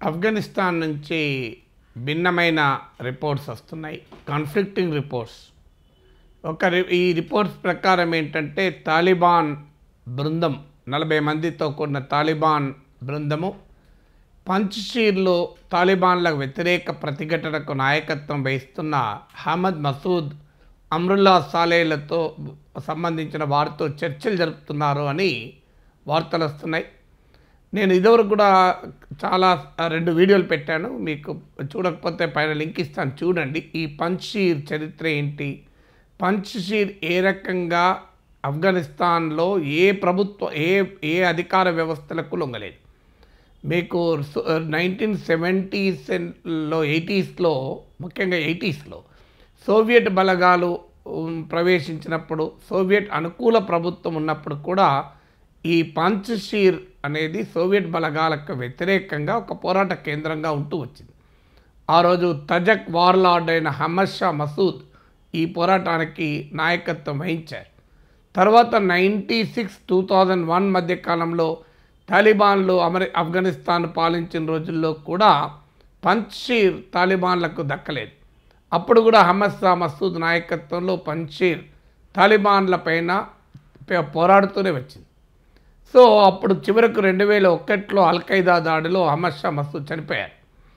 ఆఫ్ఘనిస్తాన్ నుంచి భిన్నమైన రిపోర్ట్స్ వస్తున్నాయి కాన్ఫ్లిక్టింగ్ రిపోర్ట్స్ ఒక రి- ఈ రిపోర్ట్స్ ప్రకారం ఏంటంటే తాలిబాన్ బృందం నలభై మందితో కూడిన తాలిబాన్ బృందము పంచ్షీర్లో తాలిబాన్లకు వ్యతిరేక ప్రతిఘటనకు నాయకత్వం వహిస్తున్న అహ్మద్ మసూద్ అమ్రుల్లా సాలేలతో సంబంధించిన వారితో చర్చలు జరుపుతున్నారు అని వార్తలు వస్తున్నాయి నేను ఇదివరకు కూడా చాలా ఆ, రెండు వీడియోలు పెట్టాను మీకు చూడకపోతే పైన లింక్ ఇస్తాను చూడండి ఈ పంచ్షీర్ చరిత్ర ఏంటి పంచ్షీర్ ఏ రకంగా ఆఫ్ఘనిస్తాన్లో ఏ ప్రభుత్వ ఏ ఏ అధికార వ్యవస్థలకు లొంగలేదు మీకు నైన్టీన్ సెవెంటీస్లో ఎయిటీస్లో ముఖ్యంగా ఎయిటీస్లో సోవియట్ బలగాలు ఉమ్, ప్రవేశించినప్పుడు సోవియట్ అనుకూల ప్రభుత్వం ఉన్నప్పుడు కూడా ఈ పంచ్షీర్ అనేది సోవియట్ బలగాలకు వ్యతిరేకంగా ఒక పోరాట కేంద్రంగా ఉంటూ వచ్చింది ఆ రోజు తజక్ వార్లార్డ్ అయిన హమ్మద్ షా మసూద్ ఈ పోరాటానికి నాయకత్వం వహించారు తర్వాత ninety six two thousand one మధ్య కాలంలో తాలిబాన్లు అమరి ఆఫ్ఘనిస్తాన్ పాలించిన రోజుల్లో కూడా పంచ్షీర్ తాలిబాన్లకు దక్కలేదు అప్పుడు కూడా అహ్మద్ షా మసూద్ నాయకత్వంలో పంచ్షీర్ తాలిబాన్ల పైన పే- పోరాడుతూనే వచ్చింది సో అప్పుడు చివరకు రెండు వేల ఒకటిలో అల్ఖైదా దాడిలో అహ్మద్ షా మసూద్ చనిపోయారు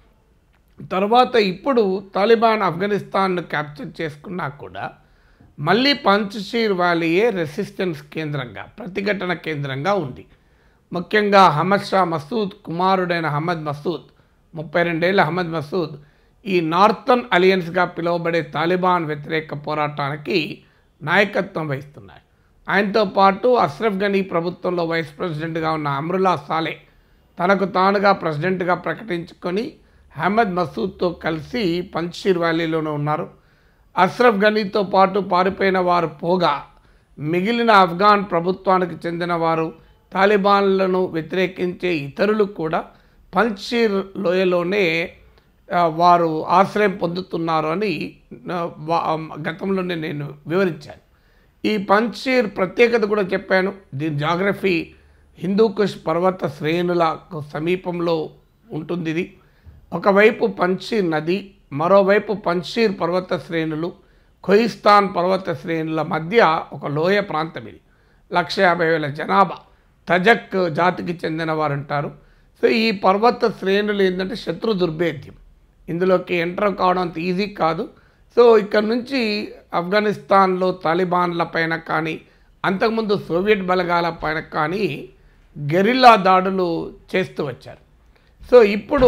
తర్వాత ఇప్పుడు తాలిబాన్ ఆఫ్ఘనిస్తాన్ను క్యాప్చర్ చేసుకున్నా కూడా మళ్ళీ పంచ్షీర్ వ్యాలీయే రెసిస్టెన్స్ కేంద్రంగా ప్రతిఘటన కేంద్రంగా ఉంది ముఖ్యంగా అహ్మద్ షా మసూద్ కుమారుడైన అహ్మద్ మసూద్ ముప్పై రెండేళ్ల అహ్మద్ మసూద్ ఈ నార్థన్ అలియన్స్గా పిలువబడే తాలిబాన్ వ్యతిరేక పోరాటానికి నాయకత్వం వహిస్తున్నారు ఆయనతో పాటు అష్రఫ్ గనీ ప్రభుత్వంలో వైస్ ప్రెసిడెంట్గా ఉన్న అమ్రుల్లా సాలే తనకు తానుగా ప్రెసిడెంట్గా ప్రకటించుకొని అహ్మద్ మసూద్తో కలిసి పంచ్షీర్ వ్యాలీలోనే ఉన్నారు అష్రఫ్ గనీతో పాటు పారిపోయిన వారు పోగా మిగిలిన ఆఫ్ఘాన్ ప్రభుత్వానికి చెందిన వారు తాలిబాన్లను వ్యతిరేకించే ఇతరులు కూడా పంచ్షీర్ లోయలోనే ఆ, వారు ఆశ్రయం పొందుతున్నారు అని ఆ, వా- గతంలోనే నేను వివరించాను ఈ పంచ్షీర్ ప్రత్యేకత కూడా చెప్పాను దీని జాగ్రఫీ హిందూకుష్ పర్వత శ్రేణులకు సమీపంలో ఉంటుంది ఇది ఒకవైపు పంచ్షీర్ నది మరోవైపు పంచ్షీర్ పర్వత శ్రేణులు ఖొయిస్తాన్ పర్వత శ్రేణుల మధ్య ఒక లోయ ప్రాంతం ఇది లక్ష యాభై వేల జనాభా తజక్ జాతికి చెందిన వారు ఉంటారు సో ఈ పర్వత శ్రేణులు ఏంటంటే శత్రు దుర్భేద్యం ఇందులోకి ఎంటర్ కావడం అంత ఈజీ కాదు సో ఇక్కడ నుంచి ఆఫ్ఘనిస్తాన్లో తాలిబాన్ల పైన కానీ అంతకుముందు సోవియట్ బలగాల పైన కానీ గెరిల్లా దాడులు చేస్తూ వచ్చారు సో ఇప్పుడు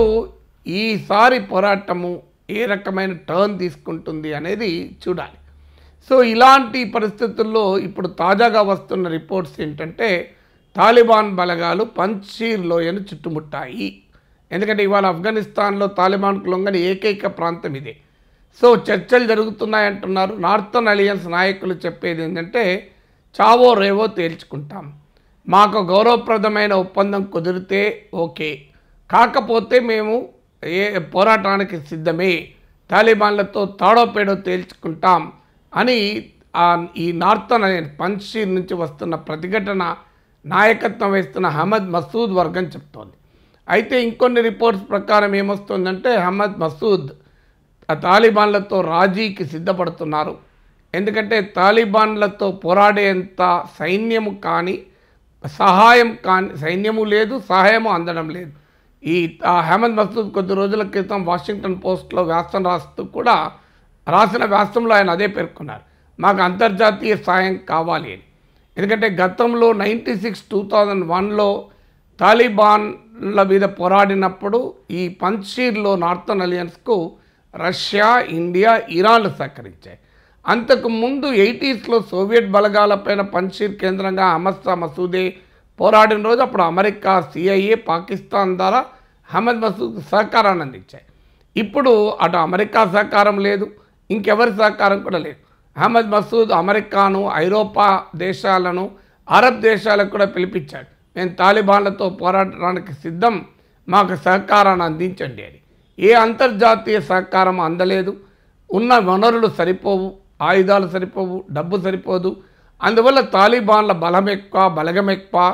ఈసారి పోరాటము ఏ రకమైన టర్న్ తీసుకుంటుంది అనేది చూడాలి సో ఇలాంటి పరిస్థితుల్లో ఇప్పుడు తాజాగా వస్తున్న రిపోర్ట్స్ ఏంటంటే తాలిబాన్ బలగాలు పంచీర్ లోయను చుట్టుముట్టాయి ఎందుకంటే ఇవాళ ఆఫ్ఘనిస్తాన్లో తాలిబాన్కు లొంగని ఏకైక ప్రాంతం ఇదే సో చర్చలు జరుగుతున్నాయంటున్నారు నార్థన్ అలియన్స్ నాయకులు చెప్పేది ఏంటంటే చావో రేవో తేల్చుకుంటాం మాకు గౌరవప్రదమైన ఒప్పందం కుదిరితే ఓకే కాకపోతే మేము ఏ పోరాటానికి సిద్ధమే తాలిబాన్లతో తాడో పేడో తేల్చుకుంటాం అని ఆ ఈ నార్థన్ అనే పంచీర్ నుంచి వస్తున్న ప్రతిఘటన నాయకత్వం వహిస్తున్న అహ్మద్ మసూద్ వర్గం చెప్తోంది అయితే ఇంకొన్ని రిపోర్ట్స్ ప్రకారం ఏమొస్తుందంటే అహ్మద్ మసూద్ ఆ తాలిబాన్లతో రాజీకి సిద్ధపడుతున్నారు ఎందుకంటే తాలిబాన్లతో పోరాడేంత సైన్యము కానీ సహాయం కానీ సైన్యము లేదు సహాయము అందడం లేదు ఈ ఆ అహ్మద్ మసూద్ కొద్ది రోజుల క్రితం వాషింగ్టన్ పోస్ట్లో వ్యాసం రాస్తూ కూడా రాసిన వ్యాసంలో ఆయన అదే పేర్కొన్నారు మాకు అంతర్జాతీయ సాయం కావాలి అని ఎందుకంటే గతంలో నైంటీ సిక్స్ టూ థౌజండ్ వన్లో తాలిబాన్ల మీద పోరాడినప్పుడు ఈ పంచీర్లో నార్థన్ అలియన్స్కు రష్యా ఇండియా ఇరాన్లు సహకరించాయి అంతకు ముందు ఎయిటీస్లో సోవియట్ బలగాలపైన పంచీర్ కేంద్రంగా అహ్మద్ షా మసూదే పోరాడిన రోజు అప్పుడు అమెరికా సిఐఏ పాకిస్తాన్ ద్వారా అహ్మద్ మసూద్ సహకారాన్ని అందించాయి ఇప్పుడు అటు అమెరికా సహకారం లేదు ఇంకెవరి సహకారం కూడా లేదు అహ్మద్ మసూద్ అమెరికాను ఐరోపా దేశాలను అరబ్ దేశాలకు కూడా పిలిపించాడు మేము తాలిబాన్లతో పోరాడడానికి సిద్ధం మాకు సహకారాన్ని అందించండి అని ఏ అంతర్జాతీయ సహకారం అందలేదు ఉన్న వనరులు సరిపోవు ఆయుధాలు సరిపోవు డబ్బు సరిపోదు అందువల్ల తాలిబాన్ల బలం ఎక్కువ బలగం ఎక్కువ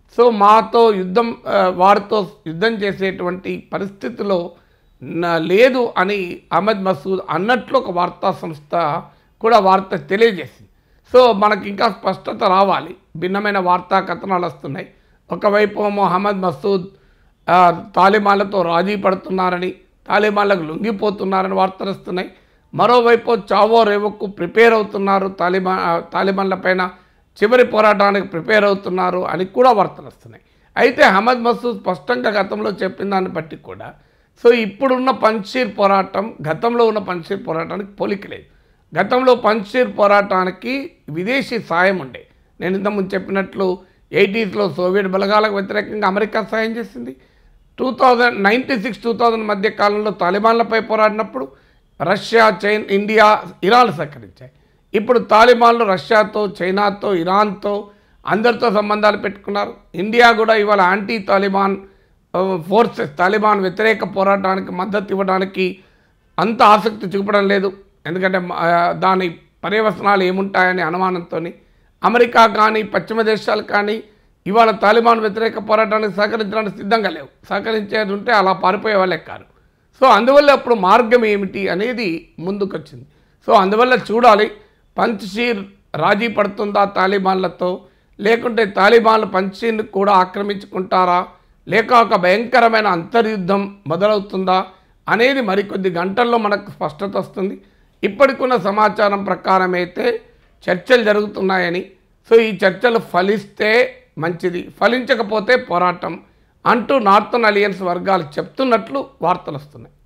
సో మాతో యుద్ధం ఆ, వారితో యుద్ధం చేసేటువంటి పరిస్థితిలో నా- లేదు అని అహ్మద్ మసూద్ అన్నట్లు ఒక వార్తా సంస్థ కూడా వార్త తెలియజేసింది సో మనకి ఇంకా స్పష్టత రావాలి భిన్నమైన వార్తా కథనాలు వస్తున్నాయి ఒకవైపు ఏమో అహ్మద్ మసూద్ ఆ, తాలిబాన్లతో రాజీ పడుతున్నారని తాలిబాన్లకు లొంగిపోతున్నారని వార్తలు వస్తున్నాయి మరోవైపు చావో రేవకు ప్రిపేర్ అవుతున్నారు తాలిబాన్ ఆ, తాలిబాన్ల పైన చివరి పోరాటానికి ప్రిపేర్ అవుతున్నారు అని కూడా వార్తలు వస్తున్నాయి అయితే అహ్మద్ మసూద్ స్పష్టంగా గతంలో చెప్పిన దాన్ని బట్టి కూడా సో ఇప్పుడున్న పంచీర్ పోరాటం గతంలో ఉన్న పంచీర్ పోరాటానికి పోలిక లేదు గతంలో పంచీర్ పోరాటానికి విదేశీ సాయం ఉండే నేను ఇంతకుముందు చెప్పినట్లు ఎయిటీస్లో సోవియట్ బలగాలకు వ్యతిరేకంగా అమెరికా సాయం చేసింది two thousand ninety six two thousand మధ్య కాలంలో తాలిబాన్లపై పోరాడినప్పుడు రష్యా చైన్ ఇండియా ఇరాన్ సహకరించాయి ఇప్పుడు తాలిబాన్లు రష్యాతో చైనాతో ఇరాన్తో అందరితో సంబంధాలు పెట్టుకున్నారు ఇండియా కూడా ఇవాళ యాంటీ తాలిబాన్ ఆ, ఫోర్సెస్ తాలిబాన్ వ్యతిరేక పోరాటానికి మద్దతు ఇవ్వడానికి అంత ఆసక్తి చూపడం లేదు ఎందుకంటే మ- ఆ, దాని పర్యవసనాలు ఏముంటాయనే అనుమానంతో అమెరికా కానీ పశ్చిమ దేశాలు కానీ ఇవాళ తాలిబాన్ వ్యతిరేక పోరాటానికి సహకరించడానికి సిద్ధంగా లేవు సహకరించేది ఉంటే అలా పారిపోయే వాళ్ళే కారు సో అందువల్ల అప్పుడు మార్గం ఏమిటి అనేది ముందుకొచ్చింది సో అందువల్ల చూడాలి పంచ్షీర్ రాజీ పడుతుందా తాలిబాన్లతో లేకుంటే తాలిబాన్లు పంచ్షీర్ని కూడా ఆక్రమించుకుంటారా లేక ఒక భయంకరమైన అంతర్యుద్ధం మొదలవుతుందా అనేది మరికొద్ది గంటల్లో మనకు స్పష్టత వస్తుంది ఇప్పటికున్న సమాచారం ప్రకారం అయితే చర్చలు జరుగుతున్నాయని సో ఈ చర్చలు ఫలిస్తే మంచిది ఫలించకపోతే పోరాటం అంటూ నార్థన్ అలియన్స్ వర్గాలు చెప్తున్నట్లు వార్తలు వస్తున్నాయి